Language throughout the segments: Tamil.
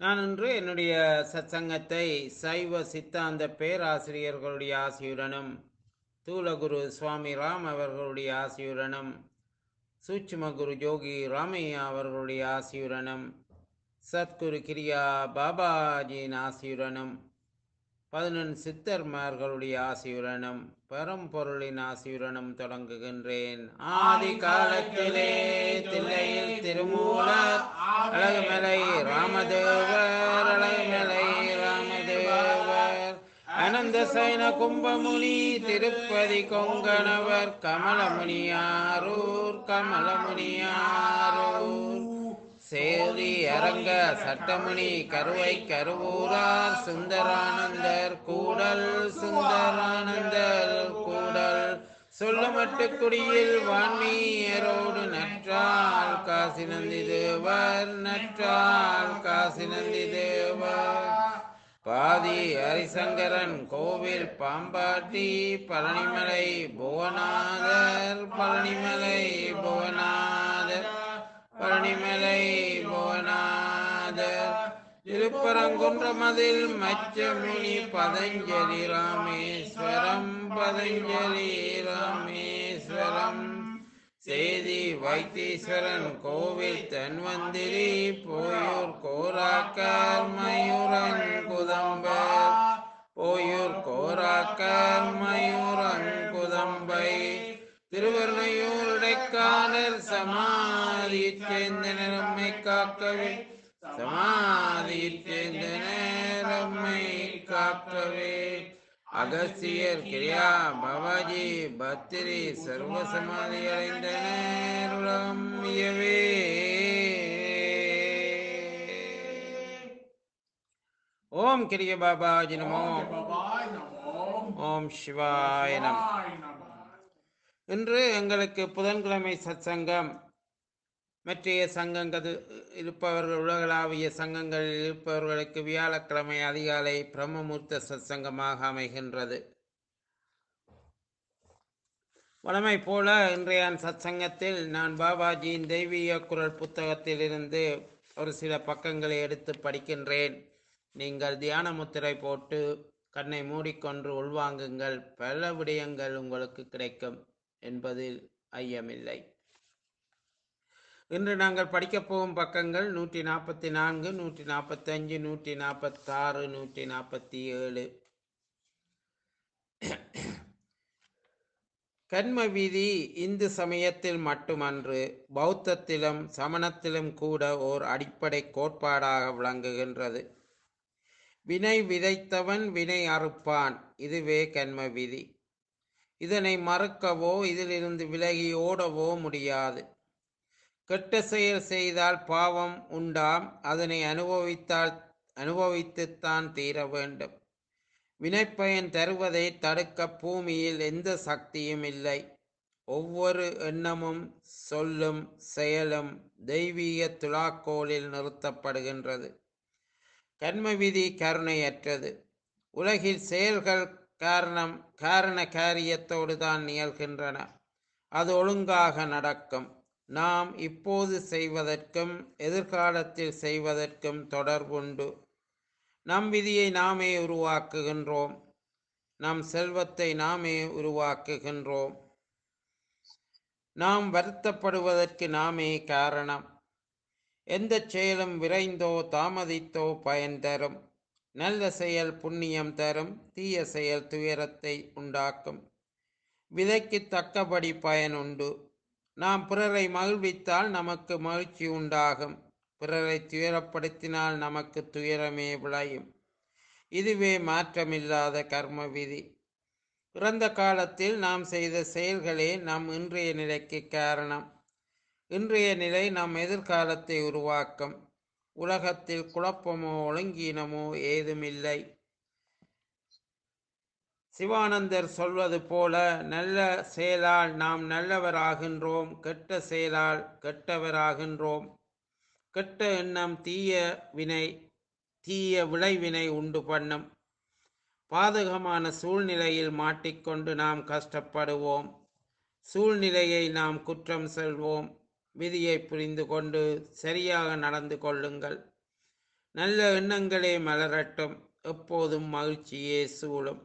நான் இன்று என்னுடைய சத்சங்கத்தை சைவ சித்தாந்த பேராசிரியர்களுடைய ஆசியுடனும் தூலகுரு சுவாமி ராம் அவர்களுடைய ஆசியுடனும் சூட்சும குரு ஜோகி ராமையா அவர்களுடைய ஆசியுடனும் சத்குரு கிரியா பாபாஜியின் ஆசியுடனும் பதினெண் சித்தர்மார்களுடைய ஆசியுடனும் பரம்பொருளின் ஆசியுடனும் தொடங்குகின்றேன் ஆதி காலத்திலே தில்லையில் திருமூலர் அழகுமலை ராமதேவர் அழகுமலை ராமதேவர் அனந்த சைன கும்பமுனி திருப்பதி கொங்கணவர் கமலமுனியாரூர் கமலமுனியாரூர் சேரி அரங்க சட்டமணி கருவை கருவூரார் சுந்தரானந்தர் கூடல் சுந்தரானந்தர் கூடல் சொல்லமட்டு குடியில் வான்மீயரோடு நற்றால் காசி நந்தி தேவர் நற்றால் காசி நந்தி தேவர் பாதி ஹரிசங்கரன் கோவில் பாம்பாட்டி பழனிமலை புவனாதர் பழனிமலை புவனாதர் பழனிமலை புவனாதர் திருப்பரங்குன்றமதில் மச்சமுனி பதஞ்சலி ராமேஸ்வரம் பதஞ்சலி ராமேஸ்வரம் சேதி வைத்தீஸ்வரன் கோவில் தன்வந்திரி போயூர் கோராக்கர் மயூரன் குதம்பர் போயூர் கோராக்கர் மயூரன் குதம்பை திருவர்ணையூர் இடைக்காலர் சமாதி சேர்ந்தனரம்மை காக்கவே சமாதி சேர்ந்தனரம்மை காக்கவே அகசியர் கிரியா பாபாஜி பத்திரி சர்வ சமாதி அடைந்தனர் உலகம் இயவே ஓம் கிரிய பாபாஜி நமோ பாபாய் நமோ ஓம் சிவாய நம பாய் நமோ இன்று எங்களுக்கு புதன்கிழமை சத்சங்கம் மற்றைய சங்கங்கள் இருப்பவர்கள் உலகளாவிய சங்கங்களில் இருப்பவர்களுக்கு வியாழக்கிழமை அதிகாலை பிரம்மமூர்த்த சத்சங்கமாக அமைகின்றது வழமை போல இன்றைய சத்சங்கத்தில் நான் பாபாஜியின் தெய்வீக குரல் புத்தகத்திலிருந்து ஒரு சில பக்கங்களை எடுத்து படிக்கின்றேன் நீங்கள் தியான முத்திரை போட்டு கண்ணை மூடிக்கொண்டு உள்வாங்குங்கள் பல விடயங்கள் உங்களுக்கு கிடைக்கும் என்பதில் ஐயமில்லை இன்று நாங்கள் படிக்கப் போகும் பக்கங்கள் நூற்றி நாற்பத்தி நான்கு நூற்றி நாற்பத்தஞ்சு நூற்றி நாற்பத்தாறு நூற்றி நாற்பத்தி ஏழு கர்ம விதி இந்து சமயத்தில் மட்டுமன்று பௌத்தத்திலும் சமணத்திலும் கூட ஓர் அடிப்படை கோட்பாடாக விளங்குகின்றது வினை விதைத்தவன் வினை அறுப்பான் இதுவே கர்ம விதி இதனை மறுக்கவோ இதிலிருந்து விலகி ஓடவோ முடியாது கெட்ட செயல் செய்தால் பாவம் உண்டாம் அதனை அனுபவித்தால் அனுபவித்துத்தான் தீர வேண்டும் வினைப்பயன் தருவதை தடுக்க பூமியில் எந்த சக்தியும் இல்லை ஒவ்வொரு எண்ணமும் சொல்லும் செயலும் தெய்வீக துலாக்கோலில் நிறுத்தப்படுகின்றது கர்ம விதி கருணையற்றது உலகில் செயல்கள் காரணம் காரண காரியத்தோடு தான் நிகழ்கின்றன அது ஒழுங்காக நடக்கும் நாம் இப்போது செய்வதற்கும் எதிர்காலத்தில் செய்வதற்கும் தொடர்புண்டு நம் விதியை நாமே உருவாக்குகின்றோம் நம் செல்வத்தை நாமே உருவாக்குகின்றோம் நாம் வருத்தப்படுவதற்கு நாமே காரணம் எந்த செயலும் விரைந்தோ தாமதித்தோ பயன் தரும் நல்ல செயல் புண்ணியம் தரும் தீய செயல் துயரத்தை உண்டாக்கும் விதைக்கு தக்கபடி பயன் உண்டு நாம் பிறரை மகிழ்வித்தால் நமக்கு மகிழ்ச்சி உண்டாகும் பிறரை துயரப்படுத்தினால் நமக்கு துயரமே விளையும் இதுவே மாற்றமில்லாத கர்ம விதி இறந்த காலத்தில் நாம் செய்த செயல்களே நம் இன்றைய நிலைக்கு காரணம் இன்றைய நிலை நம் எதிர்காலத்தை உருவாக்கும் உலகத்தில் குழப்பமோ ஒழுங்கீனமோ ஏதுமில்லை சிவானந்தர் சொல்வது போல நல்ல செயலால் நாம் நல்லவராகின்றோம் கெட்ட செயலால் கெட்டவராகின்றோம் கெட்ட எண்ணம் தீய வினை தீய விளைவினை உண்டு பண்ணும் பாதகமான சூழ்நிலையில் மாட்டிக்கொண்டு நாம் கஷ்டப்படுவோம் சூழ்நிலையை நாம் குற்றம் செல்வோம் விதியை புரிந்து கொண்டு சரியாக நடந்து கொள்ளுங்கள் நல்ல எண்ணங்களே மலரட்டும் எப்போதும் மகிழ்ச்சியே சூழும்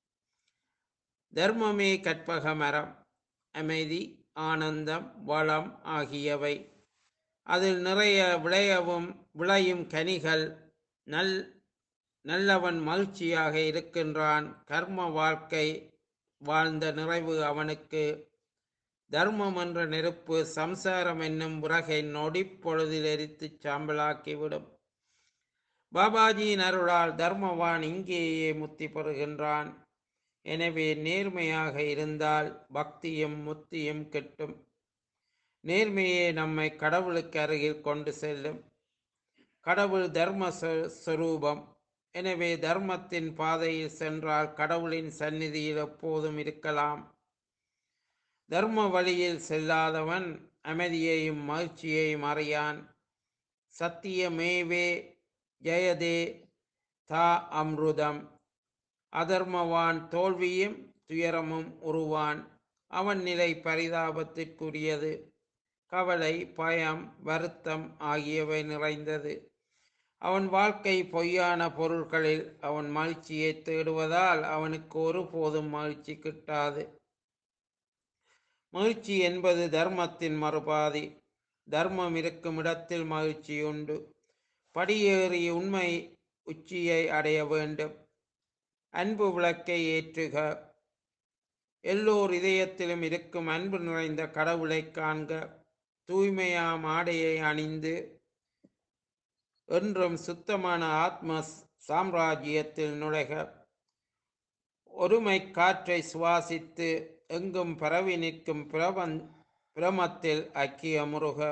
தர்மமே கற்பக மரம் அமைதி ஆனந்தம் வளம் ஆகியவை அதில் நிறைய விளையவும் விளையும் கனிகள் நல் நல்லவன் மகிழ்ச்சியாக இருக்கின்றான் கர்ம வாழ்க்கை வாழ்ந்த நிறைவு அவனுக்கு தர்மம் என்ற நெருப்பு சம்சாரம் என்னும் உலகை நொடிப்பொழுதில் எரித்துச் சாம்பலாக்கிவிடும் பாபாஜியின் அருளால் தர்மவான் இங்கேயே முத்தி பெறுகின்றான் எனவே நேர்மையாக இருந்தால் பக்தியும் முத்தியும் கிட்டும் நேர்மையே நம்மை கடவுளுக்கு அருகில் கொண்டு செல்லும் கடவுள் தர்ம ஸ்வரூபம் எனவே தர்மத்தின் பாதையில் சென்றால் கடவுளின் சந்நிதியில் எப்போதும் இருக்கலாம் தர்ம வழியில் செல்லாதவன் அமைதியையும் மகிழ்ச்சியையும் அறியான் சத்தியமேவே ஜெயதே தா அம்ருதம் அதர்மவான் தோல்வியும் துயரமும் உருவான் அவன் நிலை பரிதாபத்திற்குரியது கவலை பயம் வருத்தம் ஆகியவை நிறைந்தது அவன் வாழ்க்கை பொய்யான பொருட்களில் அவன் மகிழ்ச்சியை தேடுவதால் அவனுக்கு ஒருபோதும் மகிழ்ச்சி கிட்டாது மகிழ்ச்சி என்பது தர்மத்தின் மறுபாதி தர்மம் இருக்கும் இடத்தில் மகிழ்ச்சி உண்டு படியேறி உண்மை உச்சியை அடைய வேண்டும் அன்பு விளக்கை ஏற்றுக எல்லோர் இதயத்திலும் இருக்கும் அன்பு நிறைந்த கடவுளை காண்க தூய்மையாம் ஆடையை அணிந்து என்றும் சுத்தமான ஆத்ம சாம்ராஜ்யத்தில் நுழைக ஒருமை காற்றை சுவாசித்து எங்கும் பரவி நிற்கும் பிரபன் பிரமத்தில் ஐக்கியமுருக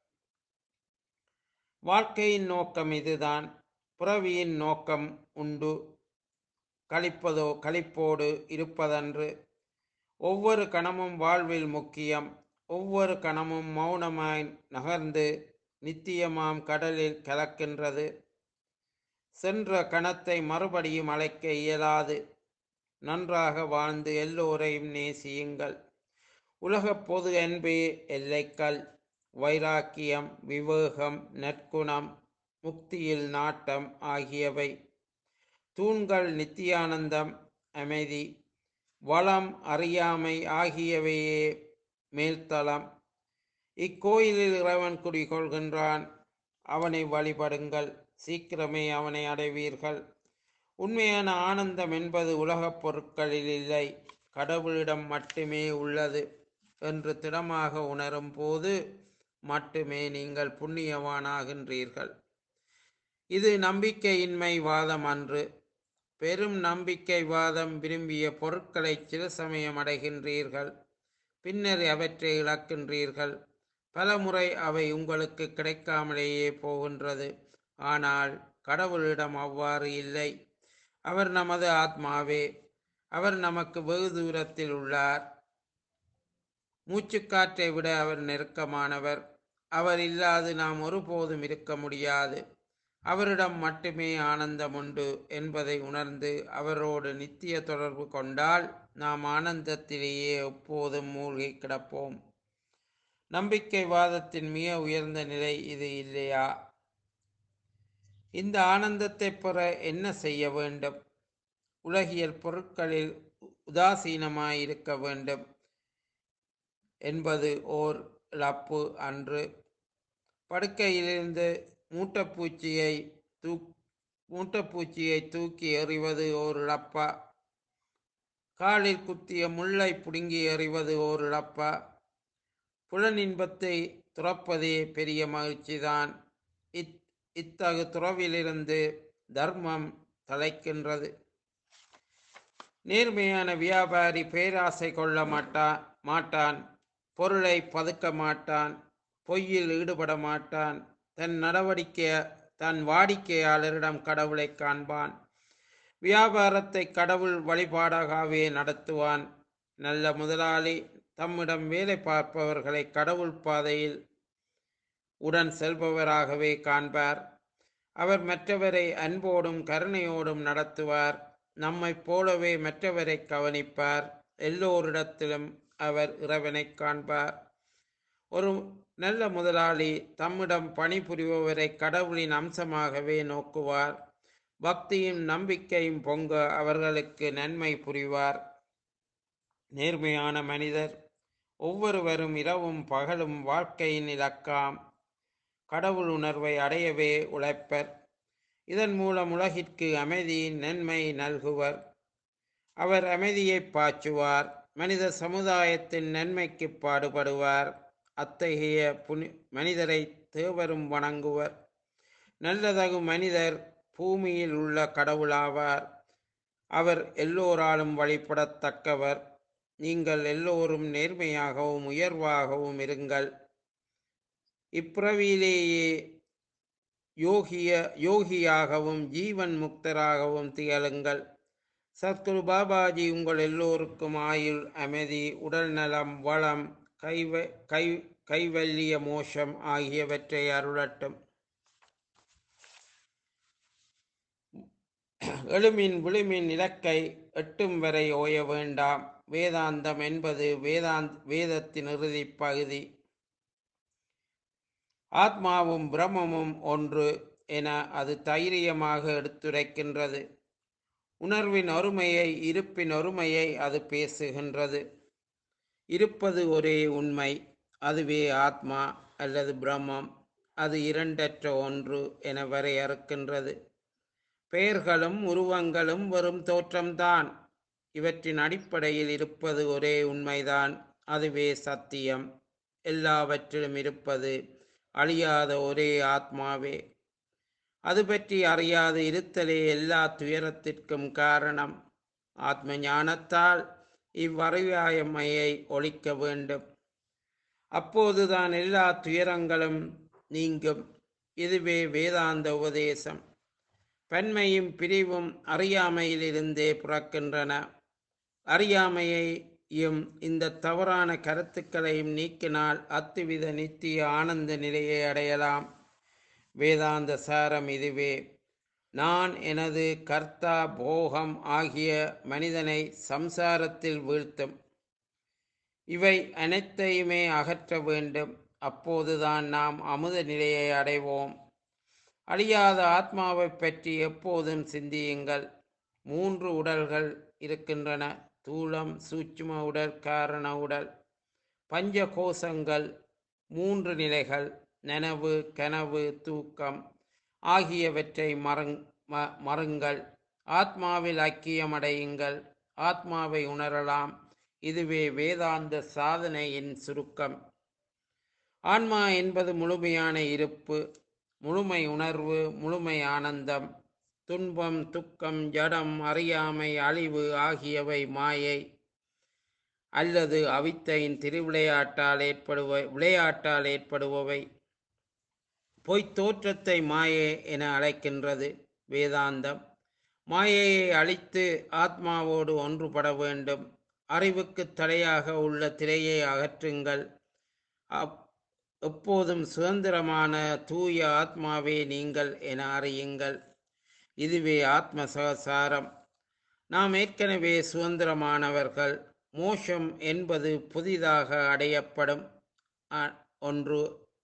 வாழ்க்கையின் நோக்கம் இதுதான் புறவியின் நோக்கம் உண்டு கழிப்பதோ கழிப்போடு இருப்பதன்று ஒவ்வொரு கணமும் வாழ்வில் முக்கியம் ஒவ்வொரு கணமும் மௌனமாய் நகர்ந்து நித்தியமாம் கடலில் கலக்கின்றது சென்ற கணத்தை மறுபடியும் அழைக்க இயலாது நன்றாக வாழ்ந்து எல்லோரையும் நேசியுங்கள் உலகப் பொது அன்பே எல்லைக்கல் வைராக்கியம் விவேகம் நற்குணம் முக்தியில் நாட்டம் ஆகியவை தூண்கள் நித்தியானந்தம் அமைதி வளம் அறியாமை ஆகியவையே மேல்தளம் இக்கோயிலில் இறைவன் குடிகொள்கின்றான் அவனை வழிபடுங்கள் சீக்கிரமே அவனை அடைவீர்கள் உண்மையான ஆனந்தம் என்பது உலகப் பொருட்களில் இல்லை கடவுளிடம் மட்டுமே உள்ளது என்று திடமாக உணரும் போது மட்டுமே நீங்கள் புண்ணியவானாகின்றீர்கள் இது நம்பிக்கையின்மை வாதம் அன்று பெரும் நம்பிக்கை வாதம் விரும்பிய பொருட்களை சில சமயம் அடைகின்றீர்கள் பின்னர் அவற்றை இழக்கின்றீர்கள் பலமுறை அவை உங்களுக்கு கிடைக்காமலேயே போகின்றது ஆனால் கடவுளிடம் அவ்வாறு இல்லை அவர் நமது ஆத்மாவே அவர் நமக்கு வெகு தூரத்தில் உள்ளார் மூச்சுக்காற்றை விட அவர் நெருக்கமானவர் அவர் இல்லாது நாம் ஒருபோதும் இருக்க முடியாது அவரிடம் மட்டுமே ஆனந்தம் உண்டு என்பதை உணர்ந்து அவரோடு நித்திய தொடர்பு கொண்டால் நாம் ஆனந்தத்திலேயே எப்போதும் மூழ்கி கிடப்போம் நம்பிக்கை வாதத்தின் மிக உயர்ந்த நிலை இது இல்லையா இந்த ஆனந்தத்தை பெற என்ன செய்ய வேண்டும் உலகியல் பொருட்களில் உதாசீனமாயிருக்க வேண்டும் என்பது ஓர் இழப்பு அன்று படுக்கையிலிருந்து மூட்டைப்பூச்சியை தூ மூட்டைப்பூச்சியை தூக்கி எறிவது ஓர் இழப்பா காலில் குத்திய முள்ளை பிடுங்கி எறிவது ஓர் இழப்பா புலனின்பத்தை துறப்பதே பெரிய மகிழ்ச்சிதான் இத் இத்தகு துறவிலிருந்து தர்மம் தலைக்கின்றது நேர்மையான வியாபாரி பேராசை கொள்ள மாட்டான் மாட்டான் பொருளை பதுக்க மாட்டான் பொய்யில் ஈடுபட மாட்டான் தன் நடவடிக்கை தன் வாடிக்கையாளரிடம் கடவுளை காண்பான் வியாபாரத்தை கடவுள் வழிபாடாகவே நடத்துவான் நல்ல முதலாளி தம்மிடம் வேலை பார்ப்பவர்களை கடவுள் பாதையில் உடன் செல்பவராகவே காண்பார் அவர் மற்றவரை அன்போடும் கருணையோடும் நடத்துவார் நம்மைப் போலவே மற்றவரை கவனிப்பார் எல்லோரிடத்திலும் அவர் இறைவனைக் காண்பார் ஒரு நல்ல முதலாளி தம்மிடம் பணிபுரிபவரை கடவுளின் அம்சமாகவே நோக்குவார் பக்தியும் நம்பிக்கையும் பொங்க அவர்களுக்கு நன்மை புரிவார் நேர்மையான மனிதர் ஒவ்வொருவரும் இரவும் பகலும் வாழ்க்கையின் இலக்காம் கடவுள் உணர்வை அடையவே உழைப்பர் இதன் மூலம் உலகிற்கு அமைதியின் நன்மை நல்குவர் அவர் அமைதியை பாய்ச்சுவார் மனித சமுதாயத்தின் நன்மைக்கு பாடுபடுவார் அத்தகைய புனி மனிதரை தேவரும் வணங்குவர் நல்லதகு மனிதர் பூமியில் உள்ள கடவுளாவார் அவர் எல்லோராலும் வழிபடத்தக்கவர் நீங்கள் எல்லோரும் நேர்மையாகவும் உயர்வாகவும் இருங்கள் இப்பிறவியிலேயே யோகிய யோகியாகவும் ஜீவன் முக்தராகவும் திகழுங்கள் சத்குரு பாபாஜி உங்கள் எல்லோருக்கும் ஆயுள் அமைதி உடல் நலம் வளம் கைவ கை கைவல்லிய மோஷம் ஆகியவற்றை அருளட்டும் எழுமின் விழுமின் இலக்கை எட்டும் வரை ஓய வேண்டாம் வேதாந்தம் என்பது வேதாந்த் வேதத்தின் இறுதிப் பகுதி ஆத்மாவும் பிரம்மமும் ஒன்று என அது தைரியமாக எடுத்துரைக்கின்றது உணர்வின் ஒருமையை இருப்பின் ஒருமையை அது பேசுகின்றது இருப்பது ஒரே உண்மை அதுவே ஆத்மா அல்லது பிரம்மம் அது இரண்டற்ற ஒன்று என வரையறுக்கின்றது பெயர்களும் உருவங்களும் வெறும் தோற்றம்தான் இவற்றின் அடிப்படையில் இருப்பது ஒரே உண்மைதான் அதுவே சத்தியம் எல்லாவற்றிலும் இருப்பது அழியாத ஒரே ஆத்மாவே அது பற்றி அறியாது இருத்தலே எல்லா துயரத்திற்கும் காரணம் ஆத்ம ஞானத்தால் இவ்வறிவாயமையை ஒழிக்க வேண்டும் அப்போதுதான் எல்லா துயரங்களும் நீங்கும் இதுவே வேதாந்த உபதேசம் பன்மையும் பிரிவும் அறியாமையிலிருந்தே பிறக்கின்றன அறியாமையையும் இந்த தவறான கருத்துக்களையும் நீக்கினால் அத்துவித நித்திய ஆனந்த நிலையை அடையலாம் வேதாந்த சாரம் இதுவே நான் எனது கர்த்தா போகம் ஆகிய மனிதனை சம்சாரத்தில் வீழ்த்தும் இவை அனைத்தையுமே அகற்ற வேண்டும் அப்போதுதான் நாம் அமுத நிலையை அடைவோம் அழியாத ஆத்மாவை பற்றி எப்போதும் சிந்தியுங்கள் மூன்று உடல்கள் இருக்கின்றன தூளம் சூட்சும உடல் காரண உடல் பஞ்ச கோஷங்கள் மூன்று நிலைகள் நனவு கனவு தூக்கம் ஆகியவற்றை மறங் ம- மறுங்கள் ஆத்மாவில் ஐக்கியமடையுங்கள் ஆத்மாவை உணரலாம் இதுவே வேதாந்த சாதனையின் சுருக்கம் ஆன்மா என்பது முழுமையான இருப்பு முழுமை உணர்வு முழுமை ஆனந்தம் துன்பம் துக்கம் ஜடம் அறியாமை அழிவு ஆகியவை மாயை அல்லது அவித்தையின் திருவிளையாட்டால் ஏற்படுவ விளையாட்டால் ஏற்படுபவை பொய்த் தோற்றத்தை மாயை என அழைக்கின்றது வேதாந்தம் மாயையை அழித்து ஆத்மாவோடு ஒன்றுபட வேண்டும் அறிவுக்கு தடையாக உள்ள திரையை அகற்றுங்கள் அப்- எப்போதும் சுதந்திரமான தூய ஆத்மாவே நீங்கள் என அறியுங்கள் இதுவே ஆத்ம சகசாரம் நாம் ஏற்கனவே சுதந்திரமானவர்கள் மோஷம் என்பது புதிதாக அடையப்படும் அ- ஒன்று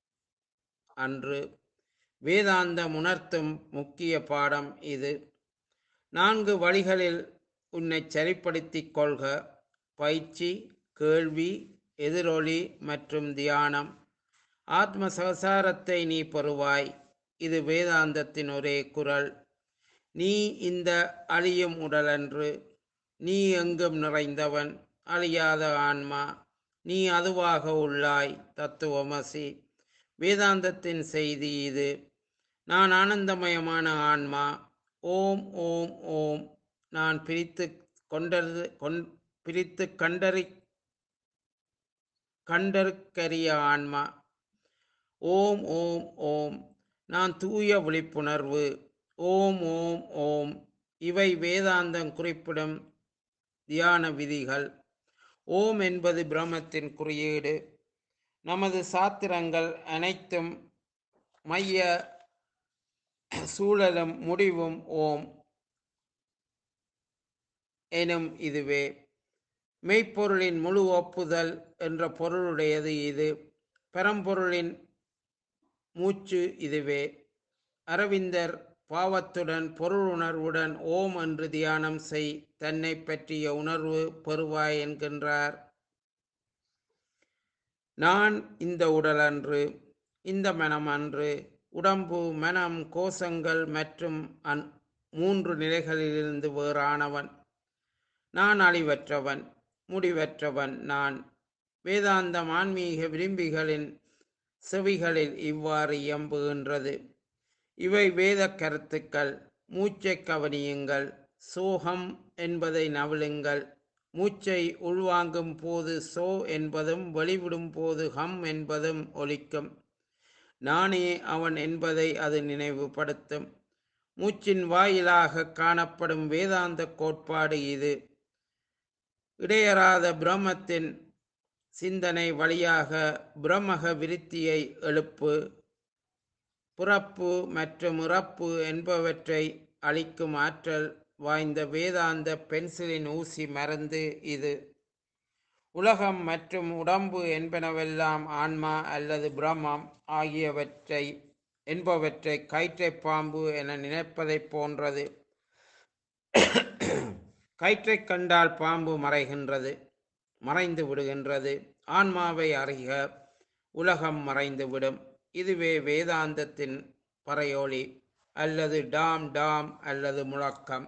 அன்று வேதாந்தம் உணர்த்தும் முக்கிய பாடம் இது நான்கு வழிகளில் உன்னை சரிப்படுத்திக் கொள்க பயிற்சி கேள்வி எதிரொலி மற்றும் தியானம் ஆத்ம சகசாரத்தை நீ பெறுவாய் இது வேதாந்தத்தின் ஒரே குரல் நீ இந்த அழியும் உடலன்று நீ எங்கும் நிறைந்தவன் அழியாத ஆன்மா நீ அதுவாக உள்ளாய் தத்துவமசி வேதாந்தத்தின் செய்தி இது நான் ஆனந்தமயமான ஆன்மா ஓம் ஓம் ஓம் நான் பிரித்து கொண்டது கொண் பிரித்து கண்டறி கண்டற்கரிய ஆன்மா ஓம் ஓம் ஓம் நான் தூய விழிப்புணர்வு ஓம் ஓம் ஓம் இவை வேதாந்தம் குறிப்பிடும் தியான விதிகள் ஓம் என்பது பிரம்மத்தின் குறியீடு நமது சாத்திரங்கள் அனைத்தும் மைய சூழலும் முடிவும் ஓம் எனும் இதுவே மெய்ப்பொருளின் முழு ஒப்புதல் என்ற பொருளுடையது இது பரம்பொருளின் மூச்சு இதுவே அரவிந்தர் பாவத்துடன் பொருளுணர்வுடன் ஓம் என்று தியானம் செய் தன்னை பற்றிய உணர்வு பெறுவாய் என்கின்றார் நான் இந்த உடல் அன்று இந்த மனம் அன்று உடம்பு மனம் கோஷங்கள் மற்றும் அன் மூன்று நிலைகளிலிருந்து வேறானவன் நான் அழிவற்றவன் முடிவற்றவன் நான் வேதாந்தம் ஆன்மீக விரும்பிகளின் செவிகளில் இவ்வாறு இயம்புகின்றது இவை வேத கருத்துக்கள் மூச்சை கவனியுங்கள் சோகம் என்பதை நவலுங்கள் மூச்சை உள்வாங்கும் போது சோ என்பதும் வெளிவிடும் போது ஹம் என்பதும் ஒலிக்கும் நானே அவன் என்பதை அது நினைவுபடுத்தும் மூச்சின் வாயிலாக காணப்படும் வேதாந்த கோட்பாடு இது இடையறாத பிரம்மத்தின் சிந்தனை வழியாக பிரம்மக விருத்தியை எழுப்பு பிறப்பு மற்றும் இறப்பு என்பவற்றை அளிக்கும் ஆற்றல் வாய்ந்த வேதாந்த பென்சிலின் ஊசி மருந்து இது உலகம் மற்றும் உடம்பு என்பனவெல்லாம் ஆன்மா அல்லது பிரம்மம் ஆகியவற்றை என்பவற்றை கயிற்றைப் பாம்பு என நினைப்பதைப் போன்றது கயிற்றைக் கண்டால் பாம்பு மறைகின்றது மறைந்து விடுகின்றது ஆன்மாவை அறிக உலகம் மறைந்துவிடும் இதுவே வேதாந்தத்தின் பறையொளி அல்லது டாம் டாம் அல்லது முழக்கம்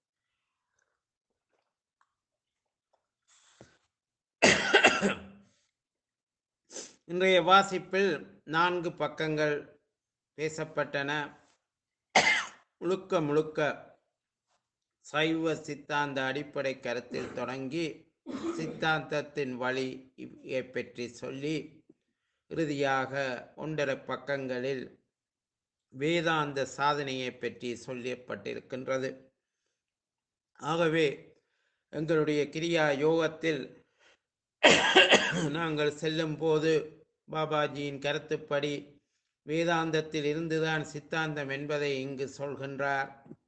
இன்றைய வாசிப்பில் நான்கு பக்கங்கள் பேசப்பட்டன முழுக்க முழுக்க சைவ சித்தாந்த அடிப்படை கருத்தில் தொடங்கி சித்தாந்தத்தின் வழியை பற்றி சொல்லி இறுதியாக ஒன்றரை பக்கங்களில் வேதாந்த சாதனையை பற்றி சொல்லப்பட்டிருக்கின்றது ஆகவே எங்களுடைய கிரியா யோகத்தில் நாங்கள் செல்லும் போது பாபாஜியின் கருத்துப்படி வேதாந்தத்தில் இருந்துதான் சித்தாந்தம் என்பதை இங்கு சொல்கின்றார்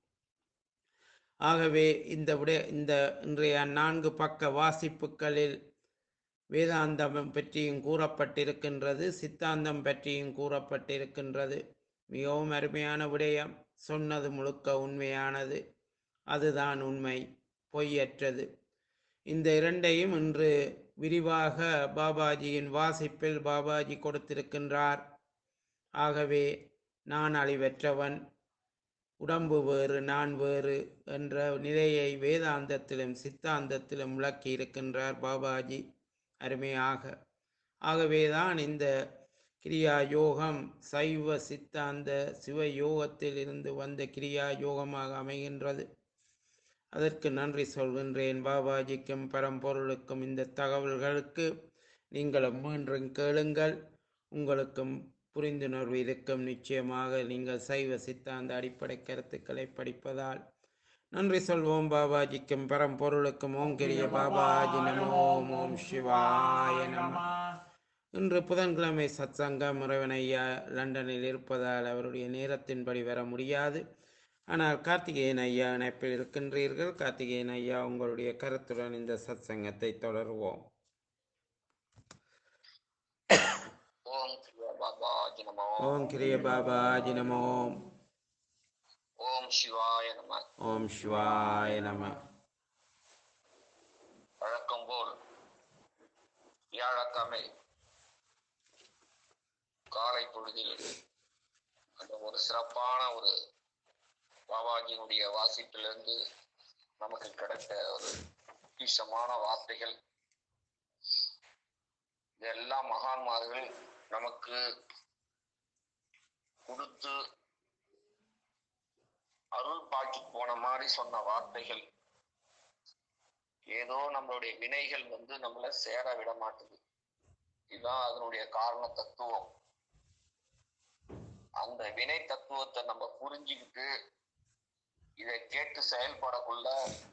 ஆகவே இந்த விட இந்த இன்றைய நான்கு பக்க வாசிப்புகளில் வேதாந்தம் பற்றியும் கூறப்பட்டிருக்கின்றது சித்தாந்தம் பற்றியும் கூறப்பட்டிருக்கின்றது மிகவும் அருமையான விடயம் சொன்னது முழுக்க உண்மையானது அதுதான் உண்மை பொய்யற்றது இந்த இரண்டையும் இன்று விரிவாக பாபாஜியின் வாசிப்பில் பாபாஜி கொடுத்திருக்கின்றார் ஆகவே நான் அழிவற்றவன் உடம்பு வேறு நான் வேறு என்ற நிலையை வேதாந்தத்திலும் சித்தாந்தத்திலும் விளக்கி இருக்கின்றார் பாபாஜி அருமையாக ஆகவேதான் இந்த கிரியா யோகம் சைவ சித்தாந்த சிவ யோகத்தில் இருந்து வந்த கிரியா யோகமாக அமைகின்றது அதற்கு நன்றி சொல்கின்றேன் பாபாஜிக்கும் பரம்பொருளுக்கும் இந்த தகவல்களுக்கு நீங்களும் மீண்டும் கேளுங்கள் உங்களுக்கும் புரிந்துணர்வு இருக்கும் நிச்சயமாக நீங்கள் சைவ சித்தாந்த அடிப்படை கருத்துக்களை படிப்பதால் நன்றி சொல்வோம் பாபாஜிக்கும் பரம்பொருளுக்கும் ஓம் கிரிய பாபாஜி நமோ ஓம் ஓம் சிவாய நம இன்று புதன்கிழமை சத்சங்கம் இறைவன் ஐயா லண்டனில் இருப்பதால் அவருடைய நேரத்தின்படி வர முடியாது ஆனால் கார்த்திகேயன் ஐயா இணைப்பில் இருக்கின்றீர்கள் கார்த்திகேயன் ஐயா உங்களுடைய கருத்துடன் இந்த சத்சங்கத்தை தொடருவோம் ஓம் சிவ பாபாஜி நமோ ஓம் கிரிய பாபாஜி நமோ ஓம் சிவாய நம ஓம் சிவாய நம வழக்கம் போல் வியாழக்கிழமை காலை பொழுதில் அந்த ஒரு சிறப்பான ஒரு பாபாஜியினுடைய வாசிப்பிலிருந்து நமக்கு கிடைத்த ஒரு பொக்கிஷமான வார்த்தைகள் இதெல்லாம் மகான்மார்கள் நமக்கு கொடுத்து அருள் பாக்கி போன மாதிரி சொன்ன வார்த்தைகள் ஏதோ நம்மளுடைய வினைகள் வந்து நம்மள சேர விட மாட்டுது இதுதான் அதனுடைய காரண தத்துவம் அந்த வினை தத்துவத்தை நம்ம புரிஞ்சுக்கிட்டு இதை கேட்டு செயல்படக்குள்ள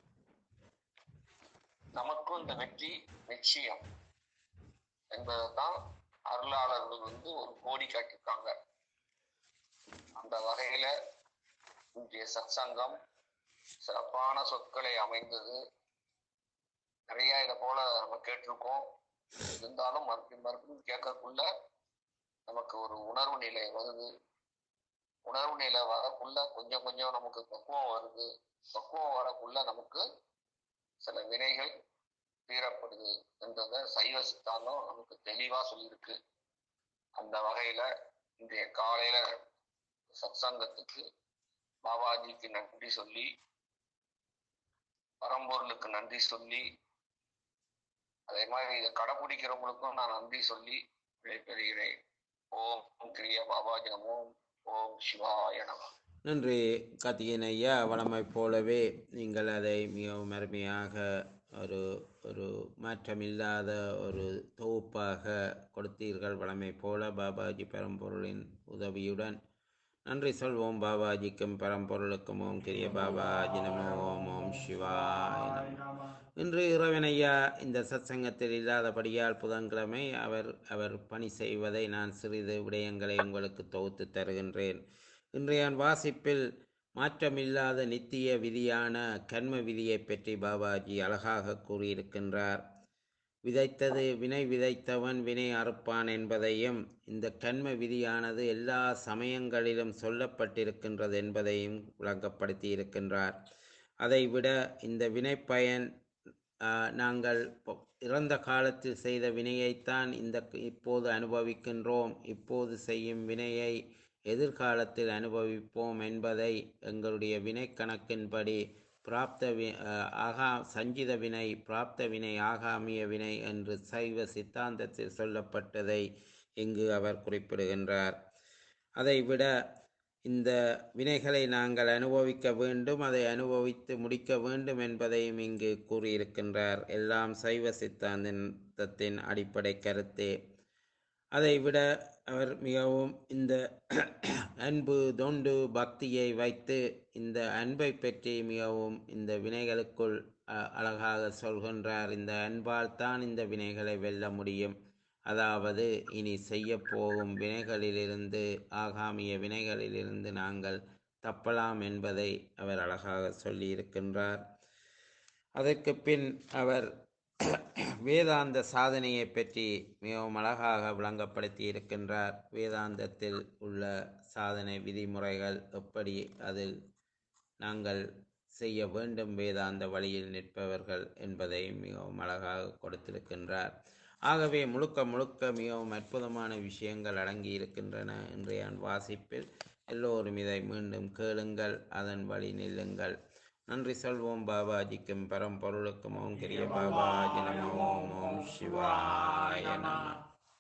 நமக்கும் இந்த வெற்றி நிச்சயம் என்பதைதான் அருளாளர்கள் வந்து ஒரு கோடி காட்டியிருக்காங்க அந்த வகையில இன்றைய சத்சங்கம் சிறப்பான சொற்களை அமைந்தது நிறைய இதை போல நம்ம கேட்டிருக்கோம் இருந்தாலும் மறுபடியும் மறுபடியும் கேட்கக்குள்ள நமக்கு ஒரு உணர்வு நிலை வருது உணர்வு நிலை வரக்குள்ள கொஞ்சம் கொஞ்சம் நமக்கு பக்குவம் வருது பக்குவம் வரக்குள்ள நமக்கு சில வினைகள் தீரப்படுது என்றத சைவ சித்தாந்தம் நமக்கு தெளிவா சொல்லியிருக்கு அந்த வகையில இன்றைய காலையில சத்சங்கத்துக்கு பாபாஜிக்கு நன்றி சொல்லி பரம்பொருளுக்கு நன்றி சொல்லி அதே மாதிரி இதை கடைபிடிக்கிறவங்களுக்கும் நான் நன்றி சொல்லி விடைபெறுகிறேன் ஓம் கிரிய பாபாஜி நமோ ஓம் சிவாய நம நன்றி கார்த்திகேயன் ஐயா வளமை போலவே நீங்கள் அதை மிகவும் அருமையாக ஒரு ஒரு மாற்றமில்லாத ஒரு தொகுப்பாக கொடுத்தீர்கள் வளமை போல பாபாஜி பரம்பொருளின் உதவியுடன் நன்றி சொல்வோம் பாபாஜிக்கும் பரம்பொருளுக்கும் ஓம் கிரிய பாபாஜி நமோ ஓம் ஓம் சிவாய நமோ இன்று இறைவனையா இந்த சத்சங்கத்தில் இல்லாதபடியால் புதன்கிழமை அவர் அவர் பணி செய்வதை நான் சிறிது விடயங்களை உங்களுக்கு தொகுத்து தருகின்றேன் இன்றைய வாசிப்பில் மாற்றமில்லாத நித்திய விதியான கர்ம விதியை பற்றி பாபாஜி அழகாக கூறியிருக்கின்றார் விதைத்தது வினை விதைத்தவன் வினை அறுப்பான் என்பதையும் இந்த கர்ம விதியானது எல்லா சமயங்களிலும் சொல்லப்பட்டிருக்கின்றது என்பதையும் விளங்கப்படுத்தி இருக்கின்றார் அதைவிட இந்த வினைப்பயன் ஆஹ், நாங்கள் பொ- இறந்த காலத்தில் செய்த வினையைத்தான் இந்த இப்போது அனுபவிக்கின்றோம் இப்போது செய்யும் வினையை எதிர்காலத்தில் அனுபவிப்போம் என்பதை எங்களுடைய வினை கணக்கின்படி பிராப்த வி ஆஹ், ஆகா சஞ்சித வினை பிராப்த வினை ஆகாமிய வினை என்று சைவ சித்தாந்தத்தில் சொல்லப்பட்டதை இங்கு அவர் குறிப்பிடுகின்றார் அதைவிட இந்த வினைகளை நாங்கள் அனுபவிக்க வேண்டும் அதை அனுபவித்து முடிக்க வேண்டும் என்பதையும் இங்கு கூறியிருக்கின்றார் எல்லாம் சைவ சித்தாந்தத்தின் அடிப்படை கருத்தே அதைவிட அவர் மிகவும் இந்த அன்பு தொண்டு பக்தியை வைத்து இந்த அன்பை பற்றி மிகவும் இந்த வினைகளுக்குள் அ- அழகாக சொல்கின்றார் இந்த அன்பால் தான் இந்த வினைகளை வெல்ல முடியும் அதாவது இனி செய்ய போகும் வினைகளிலிருந்து ஆகாமிய வினைகளிலிருந்து நாங்கள் தப்பலாம் என்பதை அவர் அழகாக சொல்லியிருக்கின்றார் அதற்கு பின் அவர் வேதாந்த சாதனையை பற்றி மிகவும் அழகாக விளங்கப்படுத்தி இருக்கின்றார் வேதாந்தத்தில் உள்ள சாதனை விதிமுறைகள் எப்படி அதில் நாங்கள் செய்ய வேண்டும் வேதாந்த வழியில் நிற்பவர்கள் என்பதை மிகவும் அழகாக கொடுத்திருக்கின்றார் ஆகவே முழுக்க முழுக்க மிகவும் அற்புதமான விஷயங்கள் அடங்கி இருக்கின்றன இன்றைய வாசிப்பில் எல்லோரும் இதை மீண்டும் கேளுங்கள் அதன் வழி நில்லுங்கள் நன்றி சொல்வோம் பாபாஜிக்கும் பரம்பொருளுக்கும் ஓம் கிரிய பாபாஜி நம ஓம் ஓம் சிவாய நம